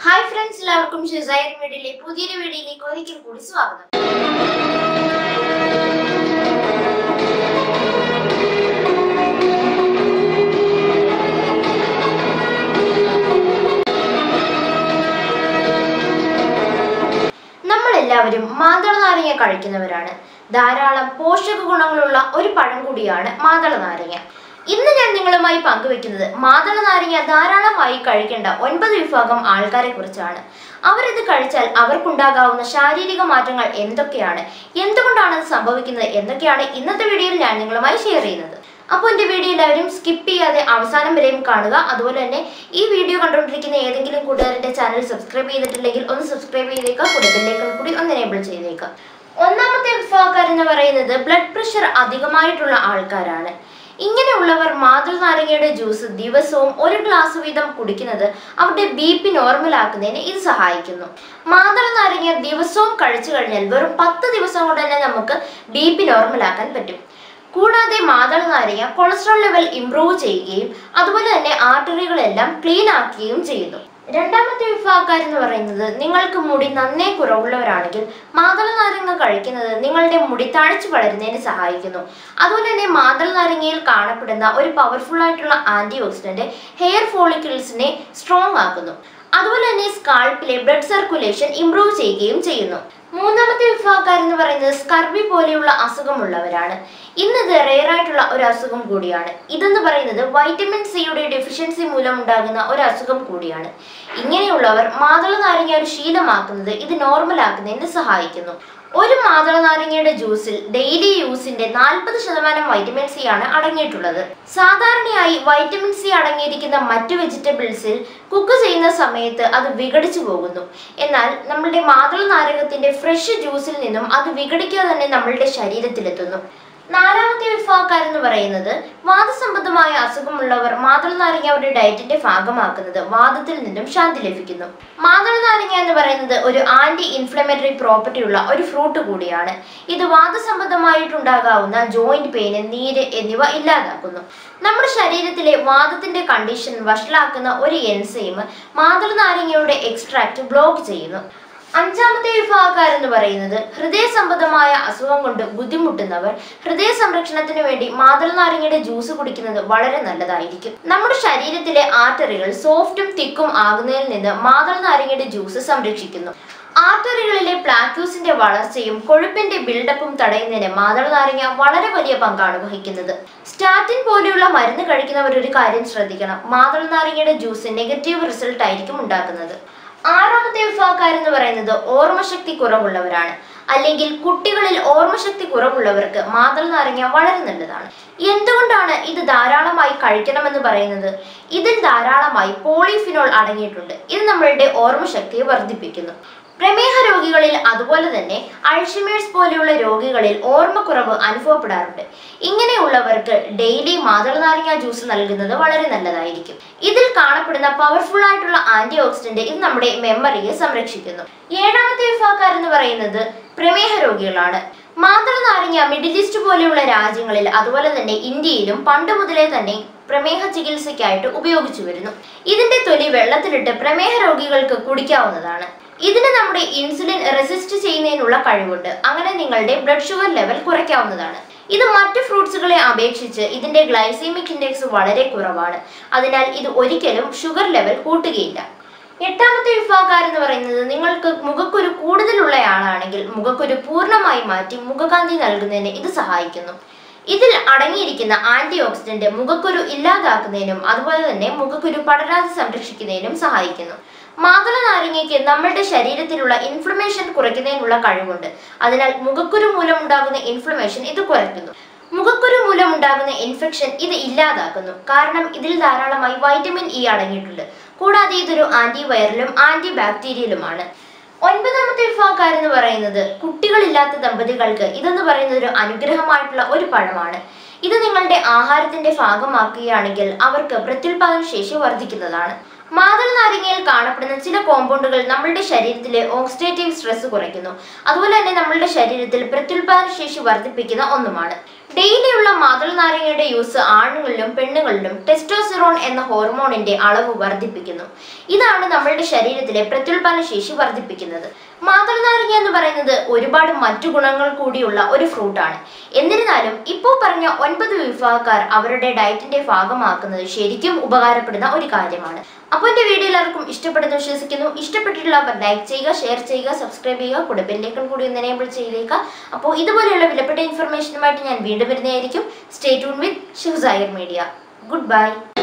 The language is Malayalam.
ഹായ് ഫ്രണ്ട്സ് എല്ലാവർക്കും ഷിസൈർ വീഡിയോയിലെ പുതിയൊരു വീഡിയോയിലേക്ക് ഒരിക്കൽ കൂടി സ്വാഗതം നമ്മളെല്ലാവരും മാതള നാരങ്ങ കഴിക്കുന്നവരാണ് ധാരാളം പോഷക ഗുണങ്ങളുള്ള ഒരു പഴം കൂടിയാണ് മാതള നാരങ്ങ ഇന്ന് ഞാൻ നിങ്ങളുമായി പങ്കുവെക്കുന്നത് മാതള നാരങ്ങ ധാരാളമായി കഴിക്കേണ്ട ഒൻപത് വിഭാഗം ആൾക്കാരെ കുറിച്ചാണ് അവരിത് കഴിച്ചാൽ അവർക്കുണ്ടാകാവുന്ന ശാരീരിക മാറ്റങ്ങൾ എന്തൊക്കെയാണ് എന്തുകൊണ്ടാണ് അത് സംഭവിക്കുന്നത് എന്നൊക്കെയാണ് ഇന്നത്തെ വീഡിയോയിൽ ഞാൻ നിങ്ങളുമായി ഷെയർ ചെയ്യുന്നത് അപ്പോൾ എൻ്റെ വീഡിയോ എല്ലാവരും സ്കിപ്പ് ചെയ്യാതെ അവസാനം വരെയും കാണുക അതുപോലെ തന്നെ ഈ വീഡിയോ കണ്ടുകൊണ്ടിരിക്കുന്ന ഏതെങ്കിലും കൂട്ടുകാരുടെ ചാനൽ സബ്സ്ക്രൈബ് ചെയ്തിട്ടില്ലെങ്കിൽ ഒന്ന് സബ്സ്ക്രൈബ് ചെയ്തേക്കുക കൂടെ ബെല്ലേക്കൺ കൂടി ഒന്ന് എനേബിൾ ചെയ്തേക്കുക ഒന്നാമത്തെ വിഭാഗക്കാരെന്ന് പറയുന്നത് ബ്ലഡ് പ്രഷർ അധികമായിട്ടുള്ള ആൾക്കാരാണ് ഇങ്ങനെയുള്ളവർ മാതൃ നാരങ്ങയുടെ ജ്യൂസ് ദിവസവും ഒരു ഗ്ലാസ് വീതം കുടിക്കുന്നത് അവരുടെ ബി പി നോർമലാക്കുന്നതിന് ഇത് സഹായിക്കുന്നു മാതള നാരങ്ങ ദിവസവും കഴിച്ചു കഴിഞ്ഞാൽ വെറും പത്ത് ദിവസം കൊണ്ട് തന്നെ നമുക്ക് ബി പി നോർമലാക്കാൻ പറ്റും കൂടാതെ മാതള നാരങ്ങ കൊളസ്ട്രോൾ ലെവൽ ഇംപ്രൂവ് ചെയ്യുകയും അതുപോലെ തന്നെ ആർട്ടറികളെല്ലാം ക്ലീൻ ആക്കുകയും ചെയ്യുന്നു രണ്ടാമത്തെ വിഭാഗക്കാരെന്ന് പറയുന്നത് നിങ്ങൾക്ക് മുടി നന്നേ കുറവുള്ളവരാണെങ്കിൽ മാതള നാരങ്ങ കഴിക്കുന്നത് നിങ്ങളുടെ മുടി തഴച്ചു വളരുന്നതിന് സഹായിക്കുന്നു അതുപോലെ തന്നെ മാതള നാരങ്ങയിൽ കാണപ്പെടുന്ന ഒരു പവർഫുൾ ആയിട്ടുള്ള ആന്റി ഓക്സിഡന്റ് ഹെയർ ഫോളിക്കിൾസിനെ സ്ട്രോങ് ആക്കുന്നു അതുപോലെ തന്നെ സ്കാൾപ്പിലെ ബ്ലഡ് സർക്കുലേഷൻ ഇംപ്രൂവ് ചെയ്യുകയും ചെയ്യുന്നു മൂന്നാമത്തെ വിഭാഗക്കാരെന്ന് പറയുന്നത് സ്കർബി പോലെയുള്ള അസുഖമുള്ളവരാണ് ഇന്നത് റെയർ ആയിട്ടുള്ള ഒരു അസുഖം കൂടിയാണ് ഇതെന്ന് പറയുന്നത് വൈറ്റമിൻ സിയുടെ ഡെഫിഷ്യൻസി മൂലം ഉണ്ടാകുന്ന ഒരു അസുഖം കൂടിയാണ് ഇങ്ങനെയുള്ളവർ മാതള നാരങ്ങ ഒരു ശീലമാക്കുന്നത് ഇത് നോർമൽ ആക്കുന്നതിന് സഹായിക്കുന്നു ഒരു മാതള നാരങ്ങയുടെ ജ്യൂസിൽ ഡെയിലി യൂസിന്റെ നാൽപ്പത് ശതമാനം വൈറ്റമിൻ സി ആണ് അടങ്ങിയിട്ടുള്ളത് സാധാരണയായി വൈറ്റമിൻ സി അടങ്ങിയിരിക്കുന്ന മറ്റു വെജിറ്റബിൾസിൽ കുക്ക് ചെയ്യുന്ന സമയത്ത് അത് വിഘടിച്ചു പോകുന്നു എന്നാൽ നമ്മളുടെ മാതള നാരകത്തിന്റെ ഫ്രഷ് ജ്യൂസിൽ നിന്നും അത് വിഘടിക്കാതെ തന്നെ നമ്മളുടെ ശരീരത്തിലെത്തുന്നു നാലാമത്തെ വിഭാഗക്കാരെന്ന് പറയുന്നത് വാദസംബന്ധമായ അസുഖമുള്ളവർ മാതള നാരങ്ങ അവരുടെ ഡയറ്റിന്റെ ഭാഗമാക്കുന്നത് വാദത്തിൽ നിന്നും ശാന്തി ലഭിക്കുന്നു മാതള നാരങ്ങ എന്ന് പറയുന്നത് ഒരു ആന്റി ഇൻഫ്ലമേറ്ററി പ്രോപ്പർട്ടി ഉള്ള ഒരു ഫ്രൂട്ട് കൂടിയാണ് ഇത് വാദസംബന്ധമായിട്ടുണ്ടാകാവുന്ന ജോയിന്റ് പെയിന് നീര് എന്നിവ ഇല്ലാതാക്കുന്നു നമ്മുടെ ശരീരത്തിലെ വാദത്തിന്റെ കണ്ടീഷൻ വഷളാക്കുന്ന ഒരു എൻസൈം മാതള നാരങ്ങയുടെ എക്സ്ട്രാക്ട് ബ്ലോക്ക് ചെയ്യുന്നു അഞ്ചാമത്തെ വിഭാഗക്കാരെന്ന് പറയുന്നത് ഹൃദയ സംബന്ധമായ അസുഖം കൊണ്ട് ബുദ്ധിമുട്ടുന്നവർ ഹൃദയ സംരക്ഷണത്തിന് വേണ്ടി മാതള നാരങ്ങയുടെ ജ്യൂസ് കുടിക്കുന്നത് വളരെ നല്ലതായിരിക്കും നമ്മുടെ ശരീരത്തിലെ ആർട്ടറികൾ സോഫ്റ്റും തിക്കും ആകുന്നതിൽ നിന്ന് മാതള നാരങ്ങയുടെ ജ്യൂസ് സംരക്ഷിക്കുന്നു ആർട്ടറികളിലെ പ്ലാക്യൂസിന്റെ വളർച്ചയും കൊഴുപ്പിന്റെ ബിൽഡപ്പും തടയുന്നതിന് മാതള നാരങ്ങ വളരെ വലിയ പങ്കാണ് വഹിക്കുന്നത് സ്റ്റാറ്റിൻ പോലെയുള്ള മരുന്ന് കഴിക്കുന്നവർ ഒരു കാര്യം ശ്രദ്ധിക്കണം മാതള നാരങ്ങയുടെ ജ്യൂസ് നെഗറ്റീവ് റിസൾട്ട് ആയിരിക്കും ഉണ്ടാക്കുന്നത് ആറാമത്തെ വിഭാഗക്കാരെന്ന് പറയുന്നത് ഓർമ്മശക്തി കുറവുള്ളവരാണ് അല്ലെങ്കിൽ കുട്ടികളിൽ ഓർമ്മശക്തി കുറവുള്ളവർക്ക് മാതള നാരങ്ങ വളരെ നല്ലതാണ് എന്തുകൊണ്ടാണ് ഇത് ധാരാളമായി കഴിക്കണമെന്ന് പറയുന്നത് ഇതിൽ ധാരാളമായി പോളിഫിനോൾ അടങ്ങിയിട്ടുണ്ട് ഇത് നമ്മളുടെ ഓർമ്മശക്തിയെ വർദ്ധിപ്പിക്കുന്നു പ്രമേഹ രോഗികളിൽ അതുപോലെ തന്നെ അൾഷിമേഴ്സ് പോലെയുള്ള രോഗികളിൽ ഓർമ്മക്കുറവ് അനുഭവപ്പെടാറുണ്ട് ഇങ്ങനെയുള്ളവർക്ക് ഡെയിലി മാതള നാരങ്ങ ജ്യൂസ് നൽകുന്നത് വളരെ നല്ലതായിരിക്കും ഇതിൽ കാണപ്പെടുന്ന പവർഫുൾ ആയിട്ടുള്ള ആന്റി ഓക്സിഡന്റ് ഇത് നമ്മുടെ മെമ്മറിയെ സംരക്ഷിക്കുന്നു ഏഴാമത്തെ വിഭാഗക്കാരെന്ന് പറയുന്നത് പ്രമേഹ രോഗികളാണ് മാതള നാരങ്ങ മിഡിൽ ഈസ്റ്റ് പോലെയുള്ള രാജ്യങ്ങളിൽ അതുപോലെ തന്നെ ഇന്ത്യയിലും പണ്ട് മുതലേ തന്നെ പ്രമേഹ ചികിത്സയ്ക്കായിട്ട് ഉപയോഗിച്ചു വരുന്നു ഇതിന്റെ തൊലി വെള്ളത്തിലിട്ട് പ്രമേഹ രോഗികൾക്ക് കുടിക്കാവുന്നതാണ് ഇതിന് നമ്മുടെ ഇൻസുലിൻ റെസിസ്റ്റ് ചെയ്യുന്നതിനുള്ള കഴിവുണ്ട് അങ്ങനെ നിങ്ങളുടെ ബ്ലഡ് ഷുഗർ ലെവൽ കുറയ്ക്കാവുന്നതാണ് ഇത് മറ്റു ഫ്രൂട്ട്സുകളെ അപേക്ഷിച്ച് ഇതിന്റെ ഗ്ലൈസീമിക് ഇൻഡെക്സ് വളരെ കുറവാണ് അതിനാൽ ഇത് ഒരിക്കലും ഷുഗർ ലെവൽ കൂട്ടുകയില്ല എട്ടാമത്തെ വിഭാഗക്കാരെന്ന് പറയുന്നത് നിങ്ങൾക്ക് മുഖക്കുരു കൂടുതലുള്ള ആളാണെങ്കിൽ മുഖക്കുരു പൂർണ്ണമായി മാറ്റി മുഖകാന്തി നൽകുന്നതിന് ഇത് സഹായിക്കുന്നു ഇതിൽ അടങ്ങിയിരിക്കുന്ന ആന്റി ഓക്സിഡന്റ് മുഖക്കുരു ഇല്ലാതാക്കുന്നതിനും അതുപോലെ തന്നെ മുഖക്കുരു പടരാതെ സംരക്ഷിക്കുന്നതിനും സഹായിക്കുന്നു മാതള നാരങ്ങയ്ക്ക് നമ്മുടെ ശരീരത്തിലുള്ള ഇൻഫ്ലമേഷൻ കുറയ്ക്കുന്നതിനുള്ള കഴിവുണ്ട് അതിനാൽ മുഖക്കുരു മൂലം ഉണ്ടാകുന്ന ഇൻഫ്ലമേഷൻ ഇത് കുറയ്ക്കുന്നു മുഖക്കുരു മൂലം ഉണ്ടാകുന്ന ഇൻഫെക്ഷൻ ഇത് ഇല്ലാതാക്കുന്നു കാരണം ഇതിൽ ധാരാളമായി വൈറ്റമിൻ ഇ അടങ്ങിയിട്ടുണ്ട് കൂടാതെ ഇതൊരു ആന്റി വൈറലും ആന്റി ബാക്ടീരിയലുമാണ് ഒൻപതാമത്തെ വിഭാഗക്കാരെന്ന് പറയുന്നത് കുട്ടികളില്ലാത്ത ദമ്പതികൾക്ക് ഇതെന്ന് പറയുന്നത് ഒരു അനുഗ്രഹമായിട്ടുള്ള ഒരു പഴമാണ് ഇത് നിങ്ങളുടെ ആഹാരത്തിന്റെ ഭാഗമാക്കുകയാണെങ്കിൽ അവർക്ക് പ്രത്യുൽപാദന ശേഷി വർദ്ധിക്കുന്നതാണ് മാതള നാരങ്ങയിൽ കാണപ്പെടുന്ന ചില കോമ്പൗണ്ടുകൾ നമ്മളുടെ ശരീരത്തിലെ ഓക്സിഡേറ്റീവ് സ്ട്രെസ് കുറയ്ക്കുന്നു അതുപോലെ തന്നെ നമ്മളുടെ ശരീരത്തിൽ പ്രത്യുൽപാദന ശേഷി വർദ്ധിപ്പിക്കുന്ന ഒന്നുമാണ് ഡെയിലിയുള്ള മാതള നാരങ്ങയുടെ യൂസ് ആണുങ്ങളിലും പെണ്ണുങ്ങളിലും ടെസ്റ്റോസിറോൺ എന്ന ഹോർമോണിന്റെ അളവ് വർദ്ധിപ്പിക്കുന്നു ഇതാണ് നമ്മളുടെ ശരീരത്തിലെ പ്രത്യുൽപാദന ശേഷി വർദ്ധിപ്പിക്കുന്നത് മാതള നാരങ്ങ എന്ന് പറയുന്നത് ഒരുപാട് മറ്റു ഗുണങ്ങൾ കൂടിയുള്ള ഒരു ഫ്രൂട്ടാണ് എന്നിരുന്നാലും ഇപ്പോൾ പറഞ്ഞ ഒൻപത് വിഭാഗക്കാർ അവരുടെ ഡയറ്റിന്റെ ഭാഗമാക്കുന്നത് ശരിക്കും ഉപകാരപ്പെടുന്ന ഒരു കാര്യമാണ് അപ്പോൾ എൻ്റെ വീഡിയോ എല്ലാവർക്കും ഇഷ്ടപ്പെടുന്നു വിശ്വസിക്കുന്നു ഇഷ്ടപ്പെട്ടിട്ടുള്ളവർ ലൈക്ക് ചെയ്യുക ഷെയർ ചെയ്യുക സബ്സ്ക്രൈബ് ചെയ്യുക കൂടെ ബെല്ലേക്കൺ കൂടി ഒന്ന് എനേബിൾ ചെയ്തേക്കുക അപ്പോൾ ഇതുപോലെയുള്ള വിലപ്പെട്ട ഇൻഫർമേഷനുമായിട്ട് ഞാൻ വീണ്ടും വരുന്നതായിരിക്കും സ്റ്റേ ട്യൂൺ വിത്ത് ഷിവ്സായർ മീഡിയ ഗുഡ് ബൈ